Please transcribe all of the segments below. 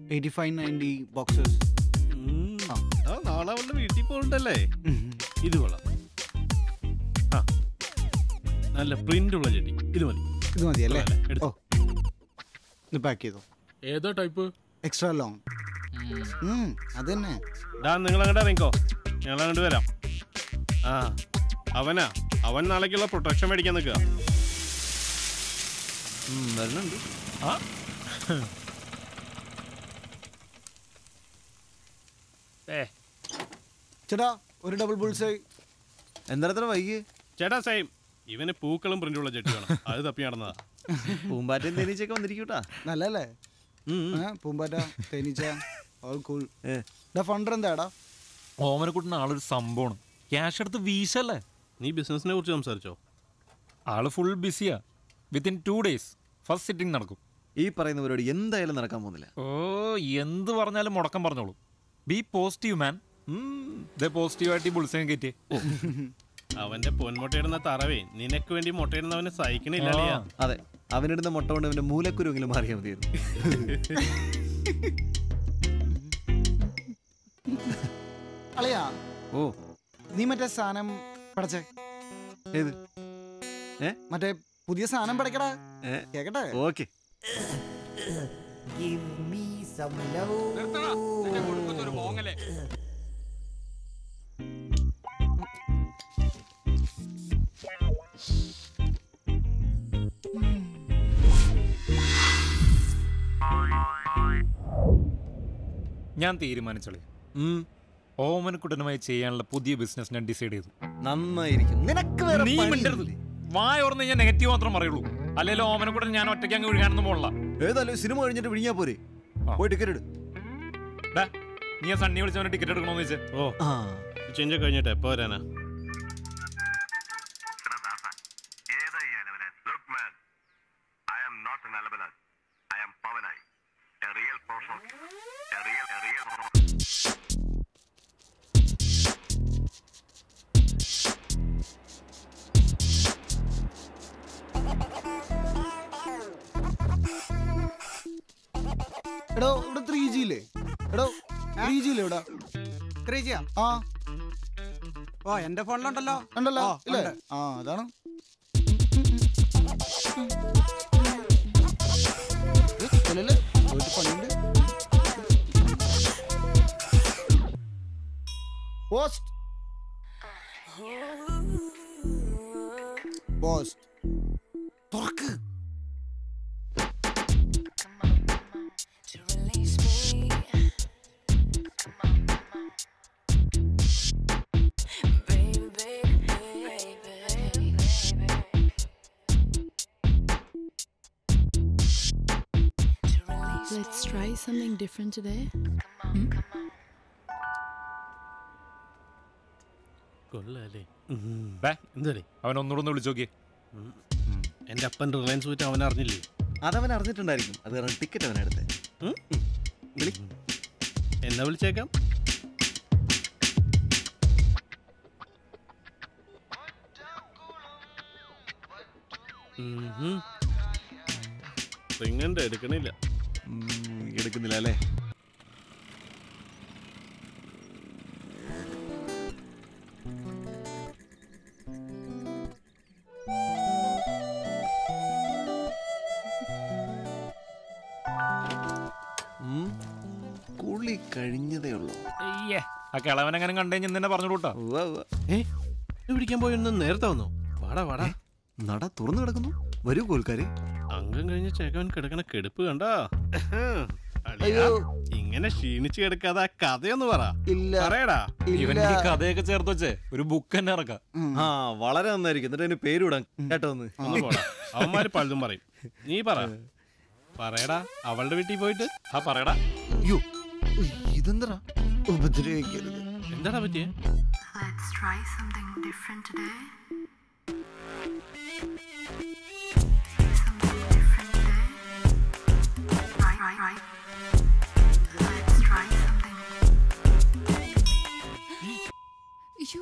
Eighty five ninety boxes ഉം. ആ, നാളെ അവളുടെ വീട്ടിൽ പോകണ്ടല്ലേ ഇത് കൊള്ളാം ആ നല്ല പ്രിന്റ് ഉള്ള ചെടി ഇത് മതി ഇത് മതി അല്ലേ കൊള്ളാല്ലേ? എടുത്തോ. ഓ ഇത് പാക്ക് ചെയ്തോ ഏതാ ടൈപ്പ് എക്സ്ട്രാ ലോങ് അത് തന്നെ ഡാ നിങ്ങൾ അങ്ങോട്ട് ഇറങ്ങിക്കോ ഞങ്ങൾ അങ്ങോട്ട് വരാം ആ അവനാ അവൻ നാളേക്കുള്ള പ്രൊട്ടക്ഷൻ മേടിക്കാൻ നിൽക്കുക വരുന്നുണ്ട് ആ ഏ ചേട്ടാ ഒരു ഡബിൾ ബുൾസ് എന്താ അത്ര വൈകി ചേട്ടാ സെയിം ഇവന് പൂക്കളും പ്രിന്റുള്ള ചെടി വേണം അത് തപ്പി നടന്നതാ പൂമ്പാറ്റയും തേനീച്ചയൊക്കെ വന്നിരിക്കൂട്ടാ നല്ലല്ലേ ഏ, പൂമ്പാറ്റ തേനീച്ച ഓൾ കൂൾ ഏ. ഡാ ഫണ്ടർ എന്താടാ ഓമനക്കുട്ടൻ ആളൊരു സംഭവമാണ് ക്യാഷ് എടുത്ത് വീശല്ലേ നീ ബിസിനസിനെ കുറിച്ച് സംസാരിച്ചോ ആള് ഫുൾ ബിസിയാ within two days first sitting നടക്കും ഈ പറയുന്ന പരിപാടി എന്തായാലും നടക്കാൻ പോകുന്നില്ല ഓ എന്ത് പറഞ്ഞാലും മുടക്കം പറഞ്ഞോളൂ ബി പോസിറ്റീവ് മാൻ ഇതേ പോസിറ്റീവായിട്ട് ഈ ബുൾസയും കയറ്റി അവന്റെ പൊന്മുട്ടയിടുന്ന തറവേ നിനക്ക് വേണ്ടി മുട്ടയിടുന്നവനെ സഹിക്കണില്ലല്ലേ അതെ അവനിടുന്ന മുട്ട കൊണ്ട് അവന്റെ മൂലക്കുരുവെങ്കിലും മാറിയാൽ മതിയായിരുന്നു അളിയാ ഓ നീ മറ്റേ സാധനം പടച്ചേ ഏത് ഏ മറ്റേ പുതിയ സാധനം പടക്കടാ ഏ കേക്കട്ടെ okay Give me some love. ഞാൻ തീരുമാനിച്ചോളി ഉം, ഓമനക്കുട്ടനുമായി ചെയ്യാനുള്ള പുതിയ ബിസിനസ് ഞാൻ ഡിസൈഡ് ചെയ്തു നന്നായിരിക്കും നിനക്ക് വേറെ നീ പണിയില്ലേ? മിണ്ടരുത് വായ ഓർന്ന് ഞാൻ നെഗറ്റീവ് മാത്രം പറയുള്ളൂ അല്ലെങ്കിൽ ഓമനക്കുട്ടൻ ഞാൻ ഒറ്റയ്ക്ക് അങ്ങ് വിഴുകാനൊന്നും പോകണ്ട ഏതായാലും സിനിമ കഴിഞ്ഞിട്ട് വിഴിഞ്ഞാ പോരെ ആ. പോയി ടിക്കറ്റ് എടു നീ ആ സണ്ണി വിളിച്ചവനെ ടിക്കറ്റ് എടുക്കണമെന്ന് വെച്ച് ഓ ആ ചേഞ്ച് കഴിഞ്ഞിട്ട് എപ്പോ വരാനാ Look, man, I am not an Alabalan. I am Pavanai, a real person, a real, a real. എടോ ഇവിടെ ത്രീ ജി ഇല്ലേ എടോ ത്രീ ജി ഇല്ലേ ഇവിടെ ത്രീ ജിയാ ആ ഓ എന്റെ ഫോണിലുണ്ടല്ലോ ഉണ്ടല്ലോ ഓ, ഇല്ലേ ഉണ്ട്. ആ അതാണ് ഏ, ഇല്ലല്ലേ? ഒരു പണിയുണ്ട് പോസ്റ്റ് പോസ്റ്റ് തുറക്ക് to release me. Come on, come on. Baby, baby, baby, baby. To release Let's try something different today. കൊള്ളാല്ലേ ബേ, എന്താടേ അവൻ ഒന്നുകൂടെ ഒന്ന് വിളിച്ചു നോക്കിയേ എന്റെ അപ്പൻ റിലയൻസ് പോയിട്ട് അവൻ അറിഞ്ഞില്ലേ അതവൻ അറിഞ്ഞിട്ടുണ്ടായിരിക്കും അത് കാരണം ടിക്കറ്റ് അവൻ എടുത്തേ ഉം? വിളി എന്നാ വിളിച്ചേക്കാം റിങ്ങണ്ട് എടുക്കണില്ല ഉം, എടുക്കുന്നില്ല അല്ലേ ഉം, കുളി കഴിഞ്ഞതേ ഉള്ളൂ അയ്യേ ആ കിളവനെങ്ങനെ കണ്ടു കഴിഞ്ഞാൽ നിന്നെ പറഞ്ഞു കൂട്ടാ ഉവ്വ, ഉവ്വ. ഏ ഇത് പിടിക്കാൻ പോയൊന്ന് നേരത്തെ വന്നോ വാടാ വാടാ നട തുറന്നു കിടക്കുന്നു വരൂ കോൽക്കാരെ അംഗം കഴിഞ്ഞ ചേക്കവൻ കിടക്കണ കെടുപ്പ് കണ്ടാ അളിയാ, ഇങ്ങനെ ക്ഷീണിച്ച് കിടക്കാതെ ആ കഥയൊന്ന് പറ ഇല്ല പറയടാ ഇവൻ ഈ കഥയൊക്കെ ചേർത്ത് വെച്ചേ ഒരു ബുക്ക് തന്നെ ഇറക്കാം ആ വളരെ നന്നായിരിക്കും എന്നിട്ട് അതിന് പേരിടാൻ കേട്ടോ ഒന്ന് ഒന്ന് പോടാ അവന്മാര് പലതും പറയും നീ പറ പറയടാ അവളുടെ വീട്ടിൽ പോയിട്ട് ആ പറയടാ അയ്യോ ഇതെന്തടാ ഉപദ്രവിക്കരുത് എന്താടാ പറ്റിയേ Let's try something different today. Something different today. Right, right, right. Let's try something. അയ്യോ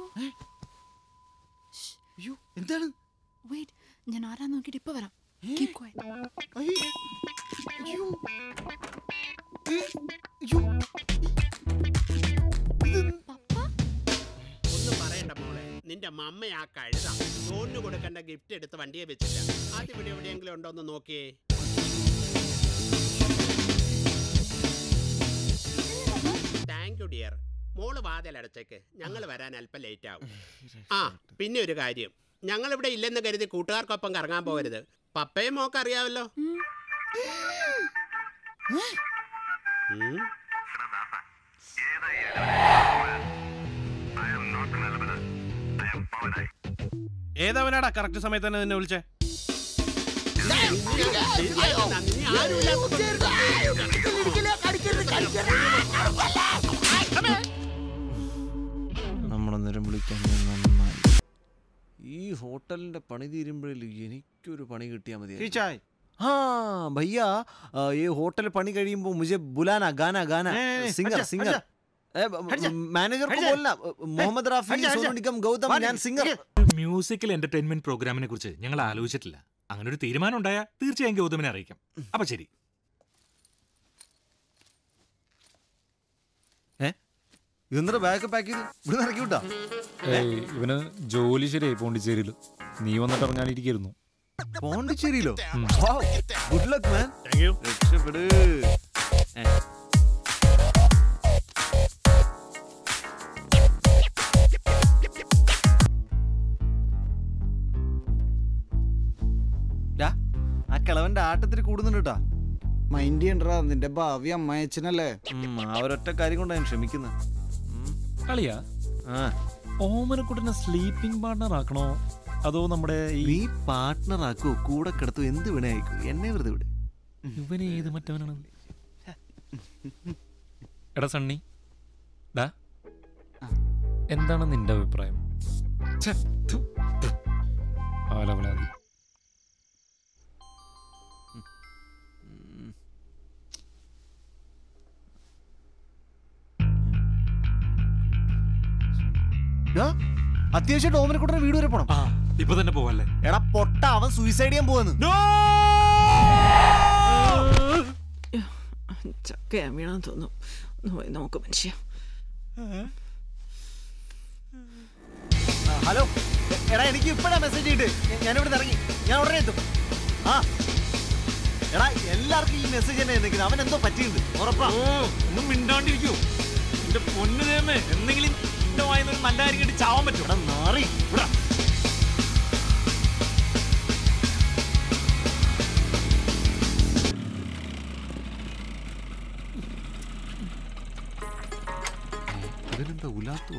അയ്യോ എന്താണ് വെയിറ്റ് ഞാൻ ആരാ നോക്കിയിട്ട് ഇപ്പൊ വരാം Keep quiet. അയ്യോ. അയ്യോ. ഏ, നിന്റെ മമ്മ ആ കഴുത ഫോണിന് കൊടുക്കേണ്ട ഗിഫ്റ്റ് എടുത്ത് വണ്ടിയെ വെച്ചില്ല അത് ഇവിടെ എവിടെയെങ്കിലും ഉണ്ടോ എന്ന് നോക്കിയേ താങ്ക് യു ഡിയർ മോള് വാതിലടച്ചേക്ക് ഞങ്ങൾ വരാൻ അല്പം ലേറ്റ് ആവും ആ പിന്നെ ഒരു കാര്യം ഞങ്ങൾ ഇവിടെ ഇല്ലെന്ന് കരുതി കൂട്ടുകാർക്കൊപ്പം കറങ്ങാൻ പോകരുത് പപ്പയും മോക്ക് അറിയാമല്ലോ ഉം. ഏതവനാടാ കറക്റ്റ് സമയത്ത് തന്നെ നിന്നെ വിളിച്ചേ നമ്മളന്നേരം വിളിക്കാൻ നന്നായി ഈ ഹോട്ടലിന്റെ പണി തീരുമ്പോഴേ എനിക്കൊരു പണി കിട്ടിയാൽ മതി खींचाए हाँ भैया अ, ये होटल पनी കഴിയുമ്പോ मुझे बुलाना गाना गाना नहीं, नहीं, सिंगर हट जा, सिंगर हट जा। हट जा। मैनेजर को हट जा। बोलना मोहम्मद റാഫി हट जा, हट जा। സോനു നിഗം ഗൗതം मार ഞാൻ दे, സിംഗർ മ്യൂസിക്കൽ എന്റർടൈൻമെന്റ് പ്രോഗ്രാമിനെ കുറിച്ച് ഞങ്ങൾ ആലോചിച്ചിട്ടില്ല അങ്ങനെ ഒരു തീരുമാനം ഉണ്ടായാൽ തീർച്ചയായും ഗൗതമിനെ അറിയിക്കാം അപ്പൊ ശരി ഇതെന്താ ബാഗ് പാക്ക് ചെയ്ത് ഇവിടെ ഇറക്കി വിട്ടാ ഏയ് ഇവന് ജോലി ശരിയായി പോണ്ടിച്ചേരിയിൽ നീ വന്നിട്ട് ഇറങ്ങാനിരിക്കുന്നു പോണ്ടിച്ചേരിയിലോ good luck man thank you രക്ഷപ്പെട് ഏ. ഡാ, ആ കിളവന്റെ ആട്ടത്തിൽ കൂടുന്നുണ്ട് കേട്ടാ മൈൻഡ് ചെയ്യണ്ടാ നിന്റെ ഭാവി അമ്മയച്ചനല്ലേ ഉം, ആ ഒരൊറ്റ കാര്യം കൊണ്ടാണ് ഞാൻ ക്ഷമിക്കുന്നത് കളിയാ ആ ഓമനക്കുട്ടനെ സ്ലീപ്പിംഗ് പാർട്ണർ ആക്കണോ അതോ നമ്മുടെ ഈ നീ പാർട്ട്ണർ ആക്കോ കൂടെ കിടത്തോ എന്ത് വേണേ അയക്കോ എന്നെ വെറുതെ വിട് ഇവന് ഏത് മറ്റവനാണ് എടാ സണ്ണി ഡാ എന്താണ് നിന്റെ അഭിപ്രായം ഛെ, ഥു, ഥു. ആലവലാതി ഡാ, അത്യാവശ്യമായിട്ട് ഓമനക്കുട്ടനെ വീട് വരെ പോണം ആ ഇപ്പൊ തന്നെ പോവല്ലേ എടാ പൊട്ട അവൻ സൂയിസൈഡ് ചെയ്യാൻ പോവാന്ന് ചക്കയാ വീണാന്ന് തോന്നുന്നു ഒന്ന് പോയി നോക്ക് മനുഷ്യ ആ, ഹലോ എ- എടാ എനിക്ക് ഇപ്പഴാ മെസ്സേജ് ചെയ്തിട്ട് ഞാനിവിടെ ഇറങ്ങി ഞാൻ ഉടനെ എത്തും ആ എടാ എല്ലാവർക്കും ഈ മെസ്സേജ് തന്നെ നിൽക്കുന്നത് അവൻ എന്തോ പറ്റിയിട്ടുണ്ട് ഉറപ്പാ ഒന്നും മിണ്ടാണ്ടിരിക്കൂ എന്റെ പൊന്നു ദേമേ എന്തെങ്കിലും എന്റെ വായന ഒരു നല്ല കാര്യം കേട്ട് ചാവാൻ പറ്റും എടാ നാറി ഇവിടെ ഇവനെന്താ ഉലാത്തു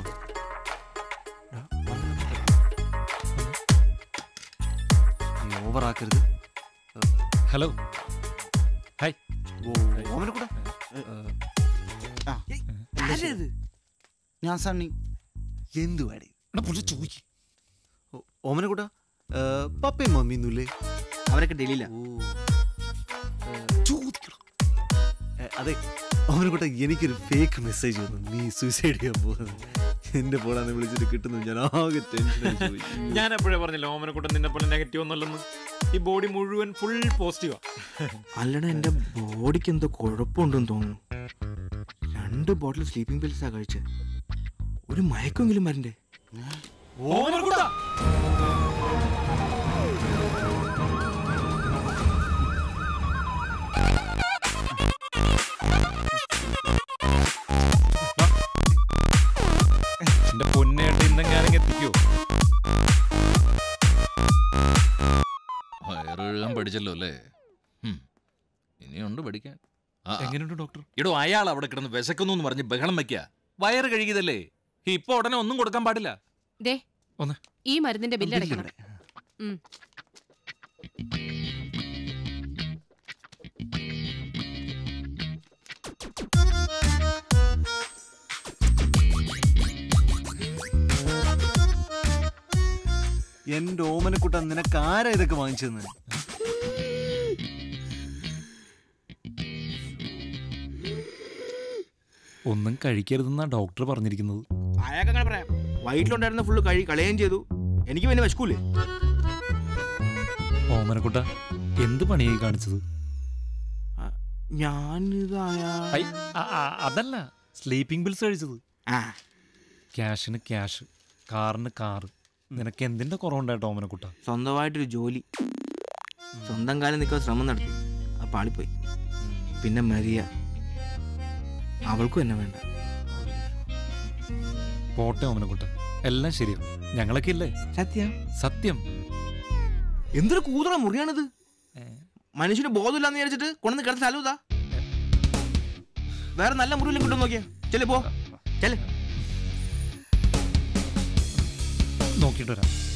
നീ ഓവറാക്കരുത് ഹലോ ഹായ് ഓമനെ കൂടെ ആ ഞാൻ സണ്ണി എന്തുവാടി എടാ പുള്ളി ചോദിക്കും ഓമനെ കൂട്ടാ പപ്പയും മമ്മിയൊന്നുമില്ലേ അവരൊക്കെ ഡൽഹിയില ഓ ഏ, അതെ അവനെ കൂട്ട എനിക്കൊരു ഫേക്ക് മെസ്സേജ് വന്നു നീ സൂസൈഡ് ചെയ്യാൻ പോകുന്നു എന്റെ ഫോണാന്ന് വിളിച്ചിട്ട് കിട്ടുന്നു ഞാൻ ആകെ ടെൻഷൻ ഞാൻ എപ്പോഴേ പറഞ്ഞില്ല ഓമനക്കുട്ടൻ നിന്നെ പോലെ നെഗറ്റീവ് ഒന്നുമല്ലെന്ന് ഈ ബോഡി മുഴുവൻ ഫുൾ പോസിറ്റീവാ അല്ലടാ എന്റെ ബോഡിക്ക് എന്തോ കുഴപ്പമുണ്ടെന്ന് തോന്നുന്നു രണ്ട് ബോട്ടിൽ സ്ലീപ്പിംഗ് പിൽസാ കഴിച്ചത് ഒരു മയക്കെങ്കിലും വരണ്ടേ ഓമനക്കുട്ട എന്റെ പൊന്നേട്ട് ഇന്നെങ്ങാനും എത്തിക്കോ വയറുകഴുകാൻ പഠിച്ചല്ലോ അല്ലേ ഹും. ഇനിയുണ്ട് പഠിക്കാൻ ആ, ആ. എങ്ങനെയുണ്ട് ഡോക്ടർ എടോ അയാൾ അവിടെ കിടന്ന് വിശക്കുന്നു എന്ന് പറഞ്ഞ് ബഹളം വെക്കുക വയറ് കഴുകിയതല്ലേ ഇപ്പൊ ഉടനെ ഒന്നും കൊടുക്കാൻ പാടില്ല ദേ ഒന്ന്. ഈ മരുന്നിന്റെ ബില്ല് അടയ്ക്കണം ഉം. എന്റെ ഓമനക്കുട്ട നിനക്ക് ആരാ ഇതൊക്കെ വാങ്ങിച്ചെന്ന് ഒന്നും കഴിക്കരുതെന്നാ ഡോക്ടർ പറഞ്ഞിരിക്കുന്നത് അയാൾക്ക് അങ്ങനെ പറയാം വയറ്റിലുണ്ടായിരുന്ന ഫുള്ള് കഴി കളയുകയും ചെയ്തു എനിക്ക് പിന്നെ വിശക്കൂലേ ഓമനക്കുട്ട എന്ത് പണിയായി കാണിച്ചത് ഞാനിത് ഐ, ആ- ആ- അതല്ല സ്ലീപ്പിംഗ് ബിൽസ് കഴിച്ചത് ആ ക്യാഷിന് ക്യാഷ് കാറിന് കാറ് നിനക്ക് എന്തിന്റെ കുറവുണ്ടായിട്ടോ ഓമനക്കുട്ട സ്വന്തമായിട്ടൊരു ജോലി സ്വന്തം കാലം നിൽക്കാൻ ശ്രമം നടത്തി ആ പാളിപ്പോയി പിന്നെ മരിയ അവൾക്കും എന്നെ വേണ്ട പോട്ടെ ഓമനക്കുട്ട എല്ലാം ശരിയാവും ഞങ്ങളൊക്കെ ഇല്ലേ സത്യം സത്യം എന്തൊരു കൂതറ മുറിയാണിത് മനുഷ്യന് ബോധമില്ലാന്ന് വിചാരിച്ചിട്ട് കൊണ്ടുവന്ന് കിടന്ന സ്ഥലം ഇതാ വേറെ നല്ല മുറിയിലും കിട്ടും നോക്കിയാ ചെല്ലേ പോ ചെല്ലേ നോക്കിയിട്ട് വരാം